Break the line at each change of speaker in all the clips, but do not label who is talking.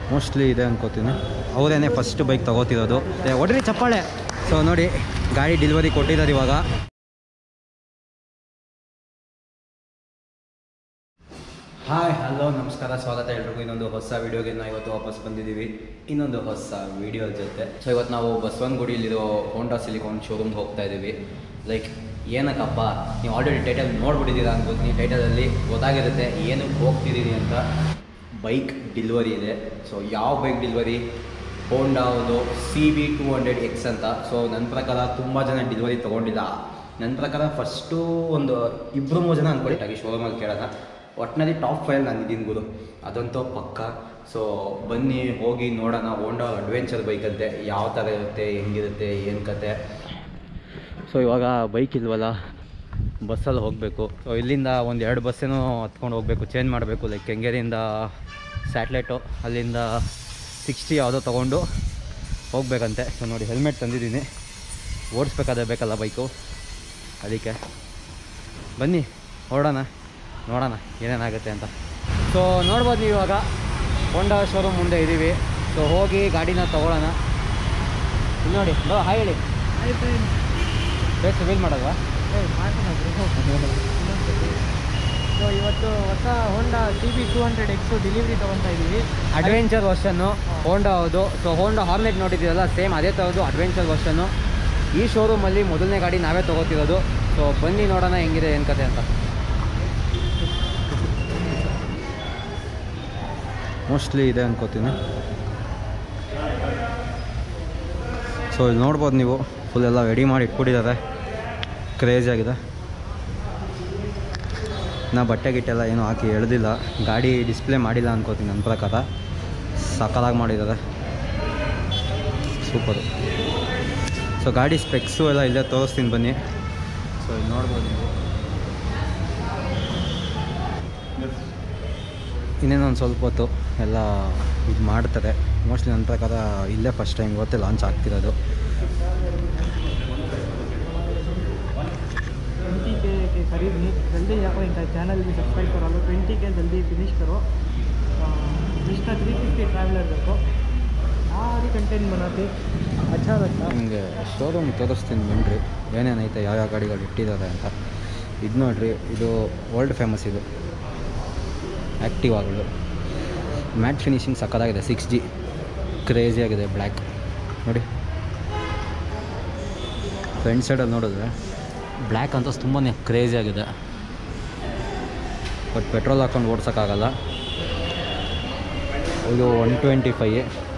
Mostly ಇದೆ ಅನ್ಕೋತೀನಿ ಅವರೇನೆ first bike ತಗೋತಿರೋದು ಏ, ಹೊಡ್ರಿ ಚಪ್ಪಾಳೆ ಸೊ ನೋಡಿ ಗಾಡಿ ಡೆಲಿವರಿ ಕೊಟ್ಟಿದ್ದಾರೆ ಇವಾಗ ಹಾಯ್ ಹಲೋ ನಮಸ್ಕಾರ ಸ್ವಾಗತ ಎಲ್ರಿಗೂ ಇನ್ನೊಂದು ಹೊಸ ವಿಡಿಯೋಗೆ ನಾವು ಇವತ್ತು ವಾಪಸ್ ಬಂದಿದ್ದೀವಿ ಇನ್ನೊಂದು ಹೊಸ ವಿಡಿಯೋ ಜೊತೆ ಸೊ ಇವತ್ತು ನಾವು ಬಸವನಗುಡಿಯಲ್ಲಿರೋ ಹೋಂಡಾ ಸಿಲಿಕಾನ್ ಶೋರೂಮ್ಗೆ ಹೋಗ್ತಾ ಇದ್ದೀವಿ ಲೈಕ್ ಏನಕ್ಕಪ್ಪ ನೀವು ಆಲ್ರೆಡಿ ಟೈಟಲ್ ನೋಡ್ಬಿಟ್ಟಿದ್ದೀರಾ ಅನ್ಕೋತೀನಿ ಟೈಟಲಲ್ಲಿ ಗೊತ್ತಾಗಿರುತ್ತೆ ಏನಕ್ಕೆ ಹೋಗ್ತಿದ್ದೀರಿ ಅಂತ ಬೈಕ್ ಡಿಲ್ವರಿ ಇದೆ ಸೊ ಯಾವ ಬೈಕ್ ಡಿಲ್ವರಿ ಹೋಂಡಾವುದು C B two hundred X ಅಂತ ಸೊ ನನ್ನ ಪ್ರಕಾರ ತುಂಬ ಜನ ಡಿಲ್ವರಿ ತೊಗೊಂಡಿಲ್ಲ ನನ್ನ ಪ್ರಕಾರ ಫಸ್ಟು ಒಂದು ಇಬ್ಬರು ಮೂರು ಜನ ಅಂದ್ಕೊಳ್ಳಿ ಹಾಗೆ ಶೋರೂಮಲ್ಲಿ ಕೇಳೋಣ ಒಟ್ಟಿನಲ್ಲಿ ಟಾಪ್ ಫೈವ್ ನಾನು ಇದ್ದೀನಿ ಗುರು ಅದಂತೂ ಪಕ್ಕ ಸೊ ಬನ್ನಿ ಹೋಗಿ ನೋಡೋಣ ಹೋಂಡಾ ಅಡ್ವೆಂಚರ್ ಬೈಕ್ ಅಂತೆ ಯಾವ ಥರ ಇರುತ್ತೆ ಹೆಂಗಿರುತ್ತೆ ಏನು ಕತೆ ಸೊ ಇವಾಗ ಬೈಕ್ ಇಲ್ವಲ್ಲ ಬಸ್ಸಲ್ಲಿ ಹೋಗಬೇಕು ಸೊ ಇಲ್ಲಿಂದ ಒಂದು ಎರಡು ಬಸ್ಸೇನೋ ಹತ್ಕೊಂಡು ಹೋಗಬೇಕು ಚೇಂಜ್ ಮಾಡಬೇಕು ಲೈಕ್ ಕೆಂಗೇರಿಯಿಂದ ಸ್ಯಾಟ್ಲೈಟು ಅಲ್ಲಿಂದ ಸಿಕ್ಸ್ಟಿ ಯಾವುದೋ ತೊಗೊಂಡು ಹೋಗ್ಬೇಕಂತೆ ಸೊ ನೋಡಿ ಹೆಲ್ಮೆಟ್ ತಂದಿದ್ದೀನಿ ಓಡಿಸ್ಬೇಕಾದ್ರೆ ಬೇಕಲ್ಲ ಬೈಕು ಅದಕ್ಕೆ ಬನ್ನಿ ಹೊರಡೋಣ ನೋಡೋಣ ಏನೇನಾಗುತ್ತೆ ಅಂತ ಸೊ ನೋಡ್ಬೋದು ನೀವು ಇವಾಗ ಹೋಂಡಾ ಶೋರೂಮ್ ಮುಂದೆ ಇದ್ದೀವಿ ಸೊ ಹೋಗಿ ಗಾಡಿನ ತೊಗೊಳ್ಳೋಣ ಇಲ್ಲಿ ನೋಡಿ ಬರೋ ಹಾಯ್ ಹೇಳಿ ಫೇಸ್ ರಿವೀಲ್ ಮಾಡೋಲ್ವಾ
ಸೊ ಇವತ್ತು ಹೊಸ Honda C B two hundred X delivery ತೊಗೊತಾ ಇದ್ದೀವಿ
ಅಡ್ವೆಂಚರ್ ವರ್ಷನ್ನು ಹೋಂಡಾ ಹೌದು ಸೊ ಹೋಂಡಾ ಹಾರ್ನೆಟ್ ನೋಡಿದ್ದೀರಲ್ಲ ಸೇಮ್ ಅದೇ ಥರದ್ದು ಅಡ್ವೆಂಚರ್ ವರ್ಷನ್ನು ಈ ಶೋರೂಮಲ್ಲಿ ಮೊದಲನೇ ಗಾಡಿ ನಾವೇ ತೊಗೋತಿರೋದು ಸೊ ಬನ್ನಿ ನೋಡೋಣ ಹೆಂಗಿದೆ ಏನು ಕತೆ ಅಂತ ಮೋಸ್ಟ್ಲಿ ಇದೆ ಅನ್ಕೋತೀನಿ ಸೊ ಇಲ್ಲಿ ನೋಡ್ಬೋದು ನೀವು ಫುಲ್ ಎಲ್ಲ ರೆಡಿ ಮಾಡಿ ಇಟ್ಬಿಟ್ಟಿದ್ದಾರೆ ಕ್ರೇಜ್ ಆಗಿದೆ ನಾ ಬಟ್ಟೆ ಗಿಟ್ಟೆಲ್ಲ ಏನೂ ಹಾಕಿ ಎಳ್ದಿಲ್ಲ ಗಾಡಿ ಡಿಸ್ಪ್ಲೇ ಮಾಡಿಲ್ಲ ಅನ್ಕೋತೀನಿ ನನ್ನ ಪ್ರಕಾರ ಸಕ್ಕಲಾಗಿ ಮಾಡಿದ್ದಾರೆ ಸೂಪರು ಸೊ ಗಾಡಿ ಸ್ಪೆಕ್ಸು ಎಲ್ಲ ಇಲ್ಲೇ ತೋರಿಸ್ತೀನಿ ಬನ್ನಿ ಸೊ ಇಲ್ಲಿ ನೋಡ್ಬೋದು ನೀವು ಇನ್ನೇನು ಒಂದು ಸ್ವಲ್ಪ ಹೊತ್ತು ಎಲ್ಲ ಇದು ಮಾಡ್ತಾರೆ ಮೋಸ್ಟ್ಲಿ ನನ್ನ ಪ್ರಕಾರ ಇಲ್ಲೇ ಫಸ್ಟ್ ಟೈಮ್ ಇವತ್ತೇ ಲಾಂಚ್ ಆಗ್ತಿರೋದು
ट्वेंटी के के करीब नहीं जल्दी जाओ इनका चैनल भी सब्सक्राइब करा लो ट्वेंटी के जल्दी फिनिश करो इसका थ्री फिफ्टी ट्रैवलर देखो सारी कंटेंट बनाते अच्छा लगता
ನಿಮಗೆ ಶೋರೂಮ್ ತೋರಿಸ್ತೀನಿ ಬನ್ನಿರಿ ಏನೇನೈತೆ ಯಾವ್ಯಾವ ಗಾಡಿಗಳು ಇಟ್ಟಿದ್ದಾರೆ ಅಂತ ಇದು ನೋಡ್ರಿ ಇದು ವರ್ಲ್ಡ್ ಫೇಮಸ್ ಇದು ಆ್ಯಕ್ಟಿವಾಗಳು ಮ್ಯಾಟ್ ಫಿನಿಶಿಂಗ್ ಸಕ್ಕತ್ತಾಗಿದೆ ಸಿಕ್ಸ್ ಜಿ ಕ್ರೇಜಿ ಆಗಿದೆ ಬ್ಲ್ಯಾಕ್ ನೋಡಿ ಫ್ರಂಟ್ ಸೈಡಲ್ಲಿ ನೋಡಿದ್ರೆ ಬ್ಲ್ಯಾಕ್ ಅಂತ ತುಂಬಾ ಕ್ರೇಜಿ ಆಗಿದೆ ಬಟ್ ಪೆಟ್ರೋಲ್ ಹಾಕೊಂಡು ಓಡ್ಸೋಕ್ಕಾಗಲ್ಲ ಇದು ಒನ್ ಟ್ವೆಂಟಿ ಫೈ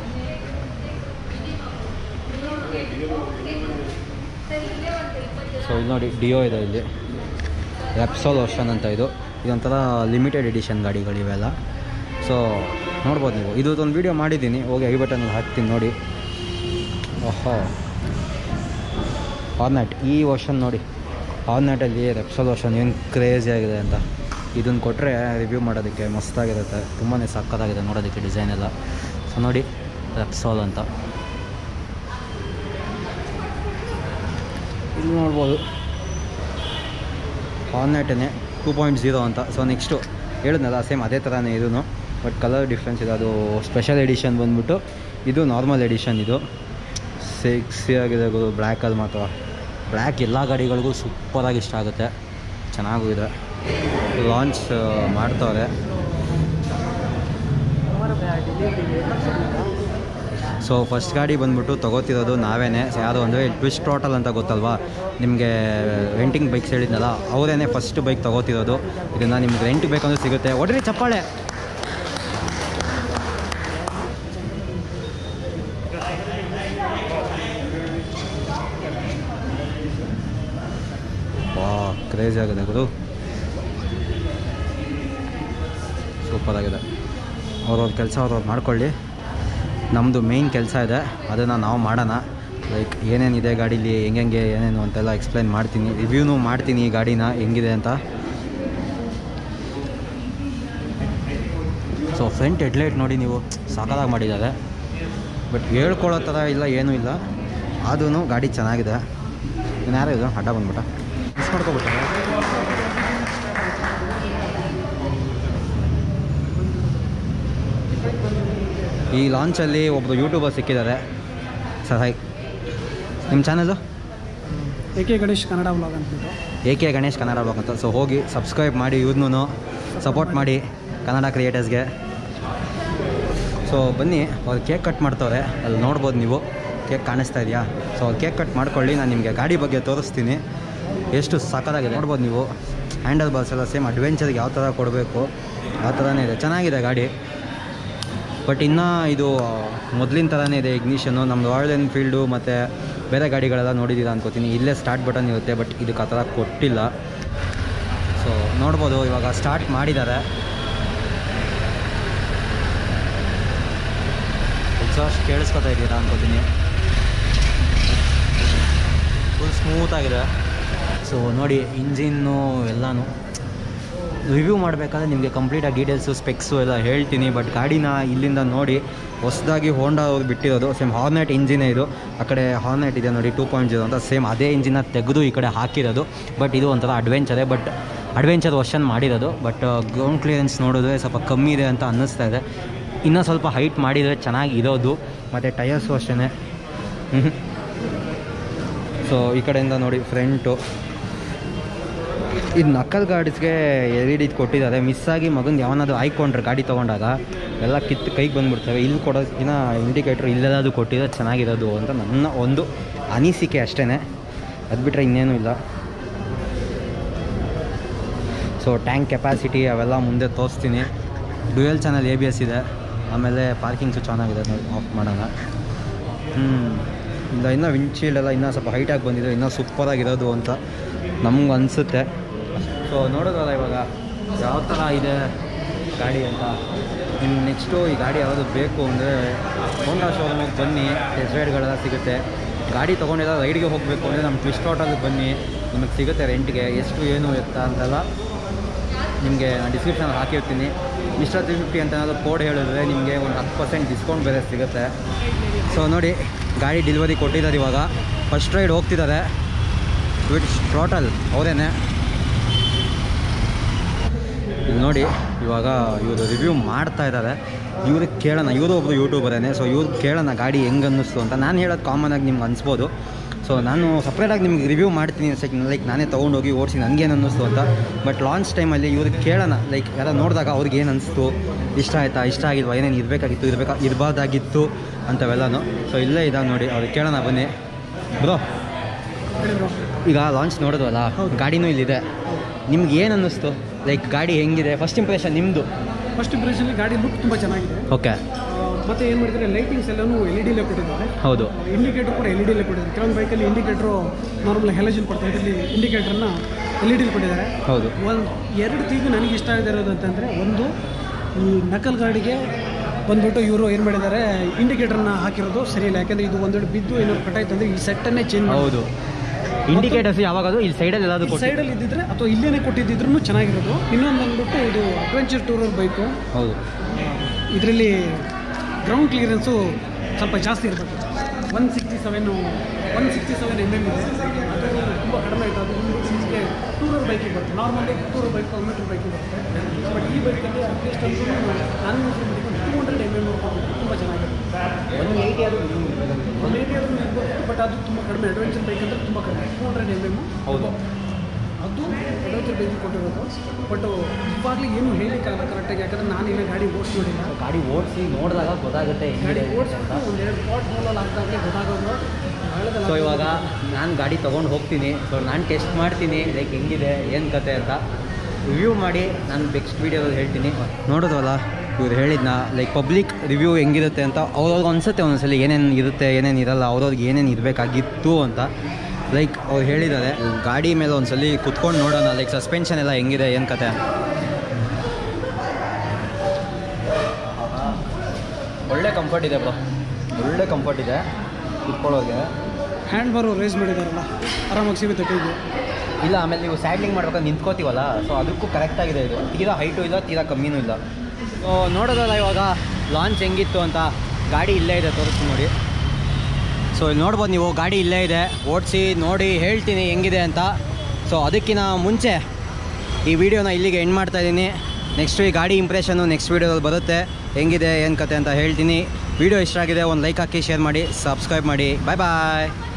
ಸೊ ಇಲ್ಲಿ ನೋಡಿ ಡಿಯೋ ಇದೆ ಇಲ್ಲಿ ರೆಪ್ಸೋಲ್ ವರ್ಷನ್ ಅಂತ ಇದು ಇದೊಂಥರ ಲಿಮಿಟೆಡ್ ಎಡಿಷನ್ ಗಾಡಿಗಳಿವೆಲ್ಲ ಸೊ ನೋಡ್ಬೋದು ನೀವು ಇದು ಒಂದು ವೀಡಿಯೋ ಮಾಡಿದ್ದೀನಿ ಹೋಗಿ ಐ ಬಟನಲ್ಲಿ ಹಾಕ್ತೀನಿ ನೋಡಿ ಓಹೋ ಹಾರ್ನೆಟ್ ಈ ವರ್ಷನ್ ನೋಡಿ ಹಾರ್ನೆಟಲ್ಲಿ ರೆಪ್ಸೋಲ್ ವರ್ಷನ್ ಏನು ಕ್ರೇಜಿ ಆಗಿದೆ ಅಂತ ಇದನ್ನು ಕೊಟ್ಟರೆ ರಿವ್ಯೂ ಮಾಡೋದಕ್ಕೆ ಮಸ್ತಾಗಿರುತ್ತೆ ತುಂಬಾ ಸಕ್ಕತ್ತಾಗಿದೆ ನೋಡೋದಕ್ಕೆ ಡಿಸೈನ್ ಎಲ್ಲ ಸೊ ನೋಡಿ ರೆಪ್ಸೋಲ್ ಅಂತ ಇಲ್ಲಿ ನೋಡ್ಬೋದು ಹಾರ್ನೆಟೇ ಟೂ ಪಾಯಿಂಟ್ ಝೀರೋ ಅಂತ ಸೊ ನೆಕ್ಸ್ಟು ಹೇಳಿದ್ನಲ್ಲ ಸೇಮ್ ಅದೇ ಥರನೇ ಇದೂ ಬಟ್ ಕಲರ್ ಡಿಫ್ರೆನ್ಸ್ ಇದೆ ಅದು ಸ್ಪೆಷಲ್ ಎಡಿಷನ್ ಬಂದ್ಬಿಟ್ಟು ಇದು ನಾರ್ಮಲ್ ಎಡಿಷನ್ ಇದು ಸೆಕ್ಸಿ ಆಗಿದೆ ಗುರು ಬ್ಲ್ಯಾಕಲ್ಲಿ ಮಾತ್ರ ಬ್ಲ್ಯಾಕ್ ಎಲ್ಲ ಗಾಡಿಗಳಿಗೂ ಸೂಪರಾಗಿ ಇಷ್ಟ ಆಗುತ್ತೆ ಚೆನ್ನಾಗೂ ಇದೆ ಲಾಂಚ್ ಮಾಡ್ತವ್ರೆ
हमारा डिलीवरी
ಸೊ ಫಸ್ಟ್ ಗಾಡಿ ಬಂದ್ಬಿಟ್ಟು ತೊಗೋತಿರೋದು ನಾವೇನೆ ಸೊ ಯಾವುದು ಅಂದರೆ ಟ್ವಿಸ್ಟ್ ಟೋಟಲ್ ಅಂತ ಗೊತ್ತಲ್ವಾ ನಿಮಗೆ ರೆಂಟಿಂಗ್ ಬೈಕ್ಸ್ ಹೇಳಿದ್ನಲ್ಲ ಅವರೇನೆ ಫಸ್ಟ್ ಬೈಕ್ ತೊಗೋತಿರೋದು ಇದನ್ನು ನಿಮ್ಗೆ ರೆಂಟ್ ಬೇಕಂದ್ರೆ ಸಿಗುತ್ತೆ ಒಡ್ರಿ ಚಪ್ಪಾಳೆ ವಾ ಕ್ರೇಜ್ ಆಗಿದೆ ಗುರು ಸೂಪರ್ ಆಗಿದೆ ಅವ್ರವ್ರ ಕೆಲಸ ಅವ್ರವ್ರು ಮಾಡ್ಕೊಳ್ಳಿ ನಮ್ಮದು ಮೇಯ್ನ್ ಕೆಲಸ ಇದೆ ಅದನ್ನು ನಾವು ಮಾಡೋಣ ಲೈಕ್ ಏನೇನಿದೆ ಗಾಡೀಲಿ ಹೆಂಗೆ ಏನೇನು ಅಂತೆಲ್ಲ ಎಕ್ಸ್ಪ್ಲೈನ್ ಮಾಡ್ತೀನಿ ರಿವ್ಯೂನು ಮಾಡ್ತೀನಿ ಈ ಗಾಡಿನ ಹೆಂಗಿದೆ ಅಂತ ಸೊ ಫ್ರಂಟ್ ಹೆಡ್ಲೈಟ್ ನೋಡಿ ನೀವು ಸಾಕಾಗಿ ಮಾಡಿದ್ದಾರೆ ಬಟ್ ಹೇಳ್ಕೊಳ್ಳೋ ಥರ ಇಲ್ಲ ಏನೂ ಇಲ್ಲ ಆದ್ರೂ ಗಾಡಿ ಚೆನ್ನಾಗಿದೆ ಇನ್ನು ಯಾರು ಇದು ಅಡ್ಡ ಬಂದ್ಬಿಟ್ಟ ಮಿಸ್ ಮಾಡ್ಕೊಬಿಟ್ಟ ಈ ಲಾಂಚಲ್ಲಿ ಒಬ್ಬರು ಯೂಟ್ಯೂಬರ್ ಸಿಕ್ಕಿದ್ದಾರೆ ಸರ್ ಹಾಯ್ ನಿಮ್ಮ channel
A K Ganesh Kannada vlog ಅಂದ್ಬಿಟ್ಟು
A K Ganesh Kannada vlog ಅಂತ ಸೊ ಹೋಗಿ ಸಬ್ಸ್ಕ್ರೈಬ್ ಮಾಡಿ ಇವ್ರನ್ನೂ ಸಪೋರ್ಟ್ ಮಾಡಿ ಕನ್ನಡ ಕ್ರಿಯೇಟರ್ಸ್ಗೆ ಸೊ ಬನ್ನಿ ಅವ್ರು ಕೇಕ್ ಕಟ್ ಮಾಡ್ತವ್ರೆ ಅಲ್ಲಿ ನೋಡ್ಬೋದು ನೀವು ಕೇಕ್ ಕಾಣಿಸ್ತಾ ಇದೆಯಾ ಸೊ ಅವ್ರು ಕೇಕ್ ಕಟ್ ಮಾಡ್ಕೊಳ್ಳಿ ನಾನು ನಿಮಗೆ ಗಾಡಿ ಬಗ್ಗೆ ತೋರಿಸ್ತೀನಿ ಎಷ್ಟು ಸಖತ್ತಾಗಿದೆ ನೋಡ್ಬೋದು ನೀವು ಹ್ಯಾಂಡಲ್ ಬಾಲ್ಸ್ ಎಲ್ಲ ಸೇಮ್ ಅಡ್ವೆಂಚರ್ಗೆ ಯಾವ ಥರ ಕೊಡಬೇಕು ಆ ಥರನೇ ಇದೆ ಚೆನ್ನಾಗಿದೆ ಗಾಡಿ ಬಟ್ ಇನ್ನೂ ಇದು ಮೊದಲಿನ ಥರನೇ ಇದೆ ಇಗ್ನಿಷನು ನಮ್ಮದು ರಾಯಲ್ ಎನ್ಫೀಲ್ಡು ಮತ್ತು ಬೇರೆ ಗಾಡಿಗಳೆಲ್ಲ ನೋಡಿದ್ದೀರಾ ಅನ್ಕೋತೀನಿ ಇಲ್ಲೇ ಸ್ಟಾರ್ಟ್ ಬಟನ್ ಇರುತ್ತೆ ಬಟ್ ಇದಕ್ಕೆ ಆ ಥರ ಕೊಟ್ಟಿಲ್ಲ ಸೊ ನೋಡ್ಬೋದು ಇವಾಗ ಸ್ಟಾರ್ಟ್ ಮಾಡಿದ್ದಾರೆ ಎಕ್ಸಾಸ್ಟ್ ಕೇಳಿಸ್ಕೊತಾ ಇದ್ದೀರಾ ಅನ್ಕೋತೀನಿ ಫುಲ್ ಸ್ಮೂತಾಗಿದೆ ಸೊ ನೋಡಿ ಇಂಜಿನ್ನು ಎಲ್ಲನೂ ರಿವ್ಯೂ ಮಾಡಬೇಕಾದ್ರೆ ನಿಮಗೆ ಕಂಪ್ಲೀಟಾಗಿ ಡೀಟೇಲ್ಸು ಸ್ಪೆಕ್ಸು ಎಲ್ಲ ಹೇಳ್ತೀನಿ ಬಟ್ ಗಾಡಿನ ಇಲ್ಲಿಂದ ನೋಡಿ ಹೊಸದಾಗಿ ಹೋಂಡಾ ಅವ್ರು ಬಿಟ್ಟಿರೋದು ಸೇಮ್ ಹಾರ್ನೆಟ್ ಇಂಜಿನೇ ಇದು ಆ ಕಡೆ ಹಾರ್ನೆಟ್ ಇದೆ ನೋಡಿ ಟೂ ಪಾಯಿಂಟ್ ಜೀರೋ ಅಂತ ಸೇಮ್ ಅದೇ ಇಂಜಿನ ತೆಗೆದು ಈ ಕಡೆ ಹಾಕಿರೋದು ಬಟ್ ಇದು ಒಂಥರ ಅಡ್ವೆಂಚರೇ ಬಟ್ ಅಡ್ವೆಂಚರ್ ವರ್ಷನ್ ಮಾಡಿರೋದು ಬಟ್ ಗ್ರೌಂಡ್ ಕ್ಲಿಯರೆನ್ಸ್ ನೋಡಿದ್ರೆ ಸ್ವಲ್ಪ ಕಮ್ಮಿ ಇದೆ ಅಂತ ಅನ್ನಿಸ್ತಾ ಇದೆ ಇನ್ನೂ ಸ್ವಲ್ಪ ಹೈಟ್ ಮಾಡಿದರೆ ಚೆನ್ನಾಗಿ ಇರೋದು ಮತ್ತು ಟಯರ್ಸು ಅಷ್ಟೇ ಸೊ ಈ ಕಡೆಯಿಂದ ನೋಡಿ ಫ್ರಂಟು ಇದು ನಕ್ಕಲ್ ಗಾಡೀಸ್ಗೆ ಎಲ್ ಇ ಡಿದು ಕೊಟ್ಟಿದ್ದಾರೆ ಮಿಸ್ ಆಗಿ ಮಗಂದು ಯಾವನಾದ್ರು ಆಯ್ಕೊಂಡ್ರೆ ಗಾಡಿ ತೊಗೊಂಡಾಗ ಎಲ್ಲ ಕಿತ್ತು ಕೈಗೆ ಬಂದ್ಬಿಡ್ತವೆ ಇಲ್ಲಿ ಕೊಡೋದಕ್ಕಿಂತ ಇಂಡಿಕೇಟ್ರ್ ಇಲ್ಲೆಲ್ಲಾದ್ರು ಕೊಟ್ಟಿದ್ರೆ ಚೆನ್ನಾಗಿರೋದು ಅಂತ ನನ್ನ ಒಂದು ಅನಿಸಿಕೆ ಅಷ್ಟೇ ಅದು ಬಿಟ್ಟರೆ ಇನ್ನೇನೂ ಇಲ್ಲ ಸೊ ಟ್ಯಾಂಕ್ ಕೆಪಾಸಿಟಿ ಅವೆಲ್ಲ ಮುಂದೆ ತೋರಿಸ್ತೀನಿ dual channel A B S ಇದೆ ಆಮೇಲೆ ಪಾರ್ಕಿಂಗ್ಸು ಚೆನ್ನಾಗಿದೆ ನೋಡಿ ಆಫ್ ಮಾಡೋಣ ಹ್ಞೂ ಇಲ್ಲ ಇನ್ನೂ ವಿಂಡ್ಶೀಲ್ಡ್ ಎಲ್ಲ ಇನ್ನೂ ಸ್ವಲ್ಪ ಹೈಟಾಗಿ ಬಂದಿದೆ ಇನ್ನೂ ಸೂಪರಾಗಿರೋದು ಅಂತ ನಮ್ಗೆ ಅನಿಸುತ್ತೆ ಸೊ ನೋಡೋದಲ್ಲ ಇವಾಗ ಯಾವ ಥರ ಇದೆ ಗಾಡಿ ಅಂತ ಇನ್ನು ನೆಕ್ಸ್ಟು ಈ ಗಾಡಿ ಯಾವುದು ಬೇಕು ಅಂದರೆ ಹೋಂಡಾ ಶೋರೂಮಿಗೆ ಬನ್ನಿ ಟೆಸ್ಟ್ ರೈಡ್ಗಳೆಲ್ಲ ಸಿಗುತ್ತೆ ಗಾಡಿ ತೊಗೊಂಡೆಲ್ಲ ರೈಡ್ಗೆ ಹೋಗಬೇಕು ಅಂದರೆ ನಮ್ಮ ಟ್ವಿಸ್ಟ್ ಹೋಟೆಲ್ಗೆ ಬನ್ನಿ ನಿಮಗೆ ಸಿಗುತ್ತೆ ರೆಂಟ್ಗೆ ಎಷ್ಟು ಏನು ಎತ್ತ ಅಂತೆಲ್ಲ ನಿಮಗೆ ಡಿಸ್ಕ್ರಿಪ್ಷನಲ್ಲಿ ಹಾಕಿರ್ತೀನಿ ಮಿಸ್ಟರ್ ತ್ರೀ ಫಿಫ್ಟಿ ಅಂತ ಏನಾದರೂ ಕೋಡ್ ಹೇಳಿದ್ರೆ ನಿಮಗೆ ಒಂದು ಹತ್ತು ಪರ್ಸೆಂಟ್ ಡಿಸ್ಕೌಂಟ್ ಬೇರೆ ಸಿಗುತ್ತೆ ಸೊ ನೋಡಿ ಗಾಡಿ ಡೆಲಿವರಿ ಕೊಟ್ಟಿದ್ದಾರೆ ಇವಾಗ ಫಸ್ಟ್ ರೈಡ್ ಹೋಗ್ತಿದ್ದಾರೆ ವಿತ್ ಟೋಟಲ್ ಅವರೇನೆ ಇಲ್ಲಿ ನೋಡಿ ಇವಾಗ ಇವರು ರಿವ್ಯೂ ಮಾಡ್ತಾ ಇದ್ದಾರೆ ಇವ್ರಿಗೆ ಕೇಳೋಣ ಇವರು ಒಬ್ಬರು ಯೂಟ್ಯೂಬರೇನೆ ಸೊ ಇವ್ರಿಗೆ ಕೇಳೋಣ ಗಾಡಿ ಹೆಂಗೆ ಅನ್ನಿಸ್ತು ಅಂತ ನಾನು ಹೇಳೋದು ಕಾಮನ್ ಆಗಿ ನಿಮ್ಗೆ ಅನಿಸ್ಬೋದು ಸೊ ನಾನು ಸಪ್ರೇಟಾಗಿ ನಿಮ್ಗೆ ರಿವ್ಯೂ ಮಾಡ್ತೀನಿ ಸೆಕ್ ಲೈಕ್ ನಾನೇ ತೊಗೊಂಡೋಗಿ ಓಡಿಸಿ ನನಗೇನು ಅನ್ನಿಸ್ತು ಅಂತ ಬಟ್ ಲಾಂಚ್ ಟೈಮಲ್ಲಿ ಇವ್ರಿಗೆ ಕೇಳೋಣ ಲೈಕ್ ಯಾರೋ ನೋಡಿದಾಗ ಅವ್ರಿಗೆ ಏನು ಅನಿಸ್ತು ಇಷ್ಟ ಆಯಿತಾ ಇಷ್ಟ ಆಗಿಲ್ವಾ ಏನೇನು ಇರಬೇಕಾಗಿತ್ತು ಇರಬೇಕಾ ಇರಬಾರ್ದಾಗಿತ್ತು ಅಂಥವೆಲ್ಲನೂ ಸೊ ಇಲ್ಲೇ ಇದ್ದಾವೆ ನೋಡಿ ಅವ್ರಿಗೆ ಕೇಳೋಣ ಬನ್ನಿ ಬ್ರೋ ಈಗ ಲಾಂಚ್ ನೋಡೋದಲ್ಲ
ಹೌದು.
ಗಾಡಿನೂ ಇಲ್ಲಿದೆ ನಿಮ್ಗೆ ಏನು ಅನ್ನಿಸ್ತು ಲೈಕ್ ಗಾಡಿ ಹೆಂಗಿದೆ ಫಸ್ಟ್ ಇಂಪ್ರೆಷನ್ ನಿಮ್ಮದು
ಫಸ್ಟ್ ಇಂಪ್ರೆಷನ್ಲಿ ಗಾಡಿ ಲುಕ್ ತುಂಬ ಚೆನ್ನಾಗಿದೆ
ಓಕೆ
ಆ, ಮತ್ತೆ ಏನು ಮಾಡಿದ್ದಾರೆ ಲೈಟಿಂಗ್ಸ್ ಎಲ್ಲನೂ ಎಲ್ ಇ ಡಿಲೇ ಕೊಟ್ಟಿದ್ದಾರೆ
ಹೌದು
ಇಂಡಿಕೇಟರ್ ಕೂಡ ಎಲ್ ಇ ಡಿಲೇ ಕೊಟ್ಟಿದ್ದಾರೆ ಕೆಲವೊಂದು ಬೈಕಲ್ಲಿ ಇಂಡಿಕೇಟ್ರು ನಾರ್ಮಲ್ ಹೆಲಜಿನ್ ಕೊಡ್ತಾರೆ ಇದರಲ್ಲಿ ಇಂಡಿಕೇಟರ್ನ ಎಲ್ ಇ ಡಿಲಿ ಕೊಟ್ಟಿದ್ದಾರೆ
ಹೌದು
ಒಂದು ಎರಡು ತೀಗು ನನಗೆ ಇಷ್ಟ ಆಗಿರೋದು ಅಂತಂದರೆ ಒಂದು ಈ ನಕಲ್ ಗಾಡಿಗೆ ಬಂದ್ಬಿಟ್ಟು ಇವರು ಏನು ಮಾಡಿದ್ದಾರೆ ಇಂಡಿಕೇಟರ್ನ ಹಾಕಿರೋದು ಸರಿಯಿಲ್ಲ ಯಾಕಂದರೆ ಇದು ಒಂದೆರಡು ಬಿದ್ದು ಏನಾದ್ರು ಕಟ್ಟಾಯ್ತು ಅಂದರೆ ಈ ಸೆಟ್ಟನ್ನೇ ಚೇಂಜ್
ಹೌದು ಇಂಡಿಕೇಟರ್ಸ್ ಯಾವಾಗದು ಇಲ್ಲಿ ಸೈಡಲ್ಲಿ ಎಲ್ಲಾದರೂ ಕೊಟ್ಟು
ಸೈಡಲ್ಲಿ ಇದ್ದಿದ್ರೆ ಅಥವಾ ಇಲ್ಲೇನೆ ಕೊಟ್ಟಿದ್ದಿದ್ರು ಚೆನ್ನಾಗಿರೋದು ಇನ್ನೊಂದು ಬಂದ್ಬಿಟ್ಟು ಇದು ಅಡ್ವೆಂಚರ್ ಟೂರರ್ ಬೈಕು
ಹೌದು
ಇದರಲ್ಲಿ ಗ್ರೌಂಡ್ ಕ್ಲಿಯರೆನ್ಸು ಸ್ವಲ್ಪ ಜಾಸ್ತಿ ಇರಬೇಕು one sixty seven one sixty seven M M ಇದೆ ಅದು ತುಂಬ ಕಡಿಮೆ ಆಯಿತು ಅದು ಒಂದು ನಿಮಗೆ ಟೂರರ್ ಬೈಕಿಗೆ ಬರುತ್ತೆ ನಾರ್ಮಲಿ ಟೂರರ್ ಬೈಕ್ ಮೀಟರ್ ಬೈಕಿಗೆ ಬರುತ್ತೆ ಬಟ್ ಈ ಬೈಕಲ್ಲಿ ಅಟ್ಲೀಸ್ಟ್ ಒಂದು ನಾನು ಟೂ ಹಂಡ್ರೆಡ್ ಎಮ್ ಎಮ್ ತುಂಬ ಚೆನ್ನಾಗಿರುತ್ತೆ
ಒನ್ ಏಯ್ಟಿ ಅದು
ಒನ್ ಏಯ್ಟಿ ಆದ್ರೂ ಇರ್ಬೋದು ಬಟ್ ಅದು ತುಂಬ ಕಡಿಮೆ ಅಡ್ವೆಂಚರ್ ಬೈಕ್ ಅಂದರೆ ತುಂಬ ಕಡಿಮೆ ಟೂ ಹಂಡ್ರೆಡ್ ಎಮ್ ಎಮ್
ಹೌದು
ಅದು ಅಡ್ವೆಂಚರ್ ಬೈಕ್ ಕೊಟ್ಟಿರೋದು ಬಟ್ ಇವಾಗಲೇ ಏನು ಹೇಳಿಕ್ಕಾಗಲ್ಲ ಕರೆಕ್ಟಾಗಿ ಯಾಕಂದರೆ ನಾನು ಇನ್ನೂ ಗಾಡಿ ಓಡಿಸಿ ನೋಡಿಲ್ಲ
ಗಾಡಿ ಓಡಿಸಿ ನೋಡಿದಾಗ ಗೊತ್ತಾಗುತ್ತೆ
ಗಾಡಿ
ಹೆಂಗಿದೆ
ಓಡಿಸ್ಬಿಟ್ಟು ಒಂದು ಎರಡು ಪಾಟ್ ಹೋಲಲ್ಲಿ ಹಾಕಿದಾಗಲೇ ಗೊತ್ತಾಗೋದು ಹೇಳೋದಲ್ಲ.
ಸೊ ಇವಾಗ ನಾನು ಗಾಡಿ ತೊಗೊಂಡು ಹೋಗ್ತೀನಿ ಸೊ ನಾನು ಟೆಸ್ಟ್ ಮಾಡ್ತೀನಿ ಲೈಕ್ ಹೆಂಗಿದೆ ಏನು ಕತೆ ಅಂತ ರಿವ್ಯೂ ಮಾಡಿ ನಾನು ನೆಕ್ಸ್ಟ್ ವೀಡಿಯೋದಲ್ಲಿ ಹೇಳ್ತೀನಿ ನೋಡೋದವಲ್ಲ ಇವ್ರು ಹೇಳಿದ್ನ ಲೈಕ್ ಪಬ್ಲಿಕ್ ರಿವ್ಯೂ ಹೆಂಗಿರುತ್ತೆ ಅಂತ ಅವ್ರವ್ರಿಗೆ ಅನಿಸುತ್ತೆ ಒಂದೊಂದ್ಸಲಿ ಏನೇನು ಇರುತ್ತೆ ಏನೇನು ಇರಲ್ಲ ಅವ್ರವ್ರಿಗೆ ಏನೇನು ಇರಬೇಕಾಗಿತ್ತು ಅಂತ ಲೈಕ್ ಅವ್ರು ಹೇಳಿದ್ದಾರೆ ಗಾಡಿ ಮೇಲೆ ಒಂದ್ಸಲಿ ಕುತ್ಕೊಂಡು ನೋಡೋಣ ಲೈಕ್ ಸಸ್ಪೆನ್ಷನ್ ಎಲ್ಲ ಹೆಂಗಿದೆ ಏನು ಕತೆ ಒಳ್ಳೆ ಕಂಫರ್ಟ್ ಇದೆ ಬ್ರೋ ಒಳ್ಳೆ ಕಂಫರ್ಟ್ ಇದೆ ಕುತ್ಕೊಳ್ಳೋಗೆ
ಹ್ಯಾಂಡ್ ಬಾರು ರೇಸ್ ಮಾಡಿದಾರಲ್ಲ ಆರಾಮಾಗಿ ಸಿಗುತ್ತೆ ಕೈಗೆ
ಇಲ್ಲ ಆಮೇಲೆ ನೀವು ಸ್ಯಾಡ್ಲಿಂಗ್ ಮಾಡ್ಬೇಕಾದ್ರೆ ನಿಂತ್ಕೋತೀವಲ್ಲ ಸೊ ಅದಕ್ಕೂ ಕರೆಕ್ಟಾಗಿದೆ ಇದು ತೀರಾ ಹೈಟು ಇಲ್ಲ ತೀರಾ ಕಮ್ಮಿನೂ ಇಲ್ಲ ಸೊ ನೋಡೋದಲ್ಲ ಇವಾಗ ಲಾಂಚ್ ಹೆಂಗಿತ್ತು ಅಂತ ಗಾಡಿ ಇಲ್ಲೇ ಇದೆ ತೋರಿಸ್ತೀನಿ ನೋಡಿ ಸೊ ಇಲ್ಲಿ ನೋಡ್ಬೋದು ನೀವು ಗಾಡಿ ಇಲ್ಲೇ ಇದೆ ಓಡಿಸಿ ನೋಡಿ ಹೇಳ್ತೀನಿ ಹೆಂಗಿದೆ ಅಂತ ಸೊ ಅದಕ್ಕಿಂತ ಮುಂಚೆ ಈ ವಿಡಿಯೋನ ಇಲ್ಲಿಗೆ ಎಂಡ್ ಮಾಡ್ತಾ ಇದ್ದೀನಿ ನೆಕ್ಸ್ಟು ಈ ಗಾಡಿ ಇಂಪ್ರೆಷನ್ನು ನೆಕ್ಸ್ಟ್ ವೀಡಿಯೋದಲ್ಲಿ ಬರುತ್ತೆ ಹೆಂಗಿದೆ ಏನು ಕತೆ ಅಂತ ಹೇಳ್ತೀನಿ ವಿಡಿಯೋ ಇಷ್ಟ ಆಗಿದೆ ಒಂದು ಲೈಕ್ ಹಾಕಿ ಶೇರ್ ಮಾಡಿ ಸಬ್ಸ್ಕ್ರೈಬ್ ಮಾಡಿ ಬಾಯ್ ಬಾಯ್